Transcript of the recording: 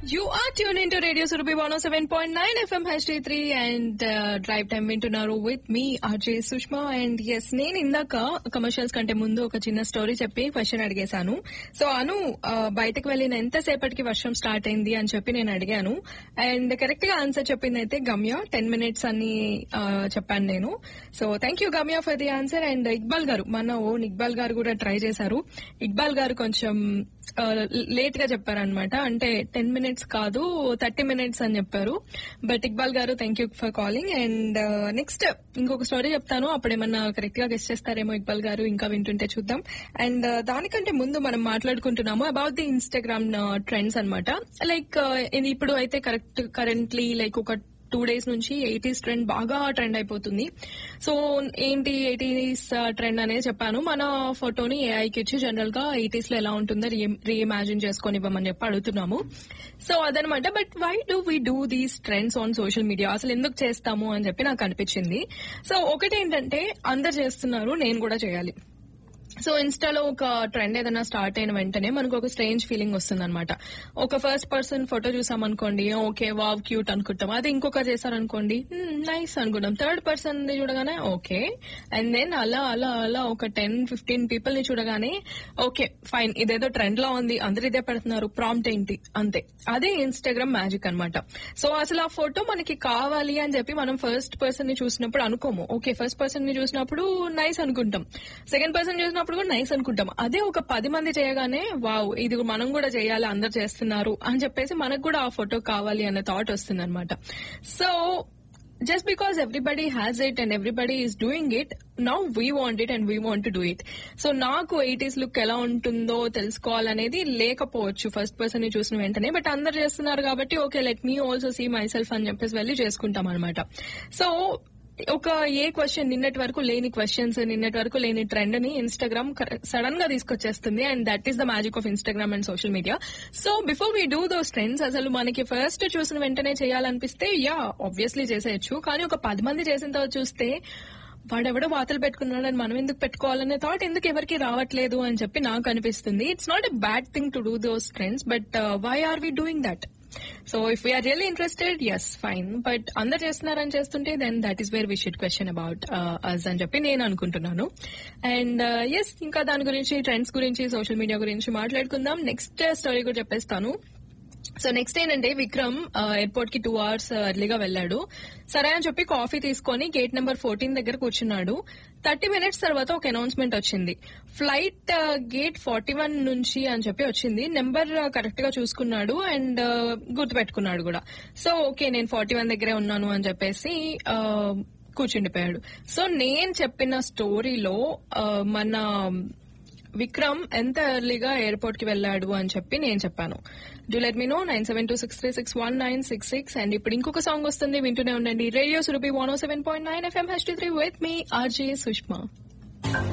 You are tuned into Radio Surabhi 107.9 FM HD3 and uh, Drive Time వింటున్నారు with me RJ Sushma and yes నేను ఇందాక commercials కంటే ముందు ఒక చిన్న స్టోరీ చెప్పి క్వశ్చన్ అడిగేశాను సో అను uh, బయటకు వెళ్ళిన ఎంతసేపటికి వర్షం స్టార్ట్ అయింది అని చెప్పి నేను అడిగాను అండ్ కరెక్ట్ గా ఆన్సర్ చెప్పింది అయితే గమ్య టెన్ మినిట్స్ అని uh, చెప్పాను నేను so thank you Gamya for the answer and Iqbal garu మన ఓన్ ఇక్బాల్ గారు కూడా ట్రై చేశారు ఇక్బాల్ గారు కొంచెం లేట్ గా చెప్పారనమాట అంటే టెన్ మినిట్స్ కాదు థర్టీ మినిట్స్ అని చెప్పారు but Iqbal garu thank you for calling and next ఇంకొక స్టోరీ చెప్తాను అప్పుడేమన్నా కరెక్ట్ గా గెస్ట్ చేస్తారేమో ఇక్బాల్ గారు ఇంకా వింటుంటే చూద్దాం అండ్ దానికంటే ముందు మనం మాట్లాడుకుంటున్నాము అబౌట్ ది ఇన్స్టాగ్రామ్ ట్రెండ్స్ అనమాట లైక్ ఇప్పుడు అయితే కరెక్ట్ కరెంట్లీ లైక్ ఒక టూ డేస్ నుంచి ఎయిటీస్ ట్రెండ్ బాగా ట్రెండ్ అయిపోతుంది సో ఏంటి ఎయిటీస్ ట్రెండ్ అనేది చెప్పాను మన ఫోటోని ఏఐకి ఇచ్చి జనరల్ గా ఎయిటీస్ లో ఎలా ఉంటుందో రీఇమాజిన్ చేసుకొని ఇవ్వమని చెప్పి అడుగుతున్నాము సో అదనమాట but why do we do these trends on social media అసలు ఎందుకు చేస్తాము అని చెప్పి నాకు అనిపించింది సో ఒకటి ఏంటంటే అందరు చేస్తున్నారు నేను కూడా చేయాలి సో ఇన్స్టాలో ఒక ట్రెండ్ ఏదైనా స్టార్ట్ అయిన వెంటనే మనకు ఒక స్ట్రేంజ్ ఫీలింగ్ వస్తుంది అనమాట ఒక ఫస్ట్ పర్సన్ ఫోటో చూసామనుకోండి ఓకే వావ్ క్యూట్ అనుకుంటాం అది ఇంకొకరు చేశారనుకోండి నైస్ అనుకుంటాం థర్డ్ పర్సన్ చూడగానే ఓకే అండ్ దెన్ అలా అలా అలా ఒక టెన్ ఫిఫ్టీన్ పీపుల్ ని చూడగానే ఓకే ఫైన్ ఇదేదో ట్రెండ్ లో ఉంది అందరు ఇదే పెడుతున్నారు ప్రాంప్ట్ ఏంటి అంతే అదే ఇన్స్టాగ్రామ్ మ్యాజిక్ అనమాట సో అసలు ఆ ఫోటో మనకి కావాలి అని చెప్పి మనం ఫస్ట్ పర్సన్ ని చూసినప్పుడు అనుకోము ఓకే ఫస్ట్ పర్సన్ ని చూసినప్పుడు నైస్ అనుకుంటాం సెకండ్ పర్సన్ చూసినప్పుడు కూడా నైస్ అనుకుంటాం అదే ఒక పది మంది చేయగానే వావ్ ఇది మనం కూడా చేయాలి అందరు చేస్తున్నారు అని చెప్పేసి మనకు కూడా ఆ ఫోటో కావాలి అనే థాట్ వస్తుంది అనమాట so just because everybody has it and everybody is doing it now we want it and we want to do it so నాకు ఎయిటీస్ లుక్ ఎలా ఉంటుందో తెలుసుకోవాలనేది లేకపోవచ్చు ఫస్ట్ పర్సన్ ని చూసిన వెంటనే బట్ అందరు చేస్తున్నారు కాబట్టి okay let me also see myself అని చెప్పేసి వెళ్ళి చేసుకుంటాం అనమాట సో ఒక ఏ క్వశ్చన్ నిన్నటి వరకు లేని క్వశ్చన్స్ నిన్నటి వరకు లేని ట్రెండ్ ని ఇన్స్టాగ్రామ్ సడన్ గా తీసుకొచ్చేస్తుంది and that is the magic of Instagram and social media so before we do those trends అసలు మనకి ఫస్ట్ చూసిన వెంటనే చేయాలనిపిస్తే యా ఆబ్వియస్లీ చేసేయచ్చు కానీ ఒక పది మంది చేసిన తర్వాత చూస్తే వాడెవడో వాతలు పెట్టుకున్నాడని మనం ఎందుకు పెట్టుకోవాలనే థాట్ ఎందుకు ఎవరికి రావట్లేదు అని చెప్పి నాకు అనిపిస్తుంది it's not a bad thing to do those trends but why are we doing that so if we're really interested yes fine but అందరు చేస్తున్నారని చేస్తుంటే then that is where we should question about us అని చెప్పి నేను అనుకుంటున్నాను and yes ఇంకా దాని గురించి ట్రెండ్స్ గురించి సోషల్ మీడియా గురించి మాట్లాడుకుందాం నెక్స్ట్ స్టోరీ కూడా చెప్పేస్తాను సో నెక్స్ట్ ఏంటంటే విక్రమ్ ఎయిర్పోర్ట్ కి టూ అవర్స్ ఎర్లీగా వెళ్ళాడు సరే అని చెప్పి కాఫీ తీసుకొని గేట్ నెంబర్ ఫోర్టీన్ దగ్గర కూర్చున్నాడు థర్టీ మినిట్స్ తర్వాత ఒక అనౌన్స్మెంట్ వచ్చింది ఫ్లైట్ గేట్ ఫార్టీ వన్ నుంచి అని చెప్పి వచ్చింది నెంబర్ కరెక్ట్ గా చూసుకున్నాడు అండ్ గుర్తుపెట్టుకున్నాడు కూడా సో ఓకే నేను ఫార్టీ వన్ దగ్గరే ఉన్నాను అని చెప్పేసి కూర్చుండిపోయాడు సో నేను చెప్పిన స్టోరీలో మన విక్రమ్ ఎంత ఎర్లీగా ఎయిర్పోర్ట్ కి వెళ్ళాడు అని చెప్పి నేను చెప్పాను do let me know nine seven two six three six one nine six six and ఇప్పుడు ఇంకొక సాంగ్ వస్తుంది వింటూనే ఉండండి radio Surabhi one seven point nine FM H three with me RJ Sushma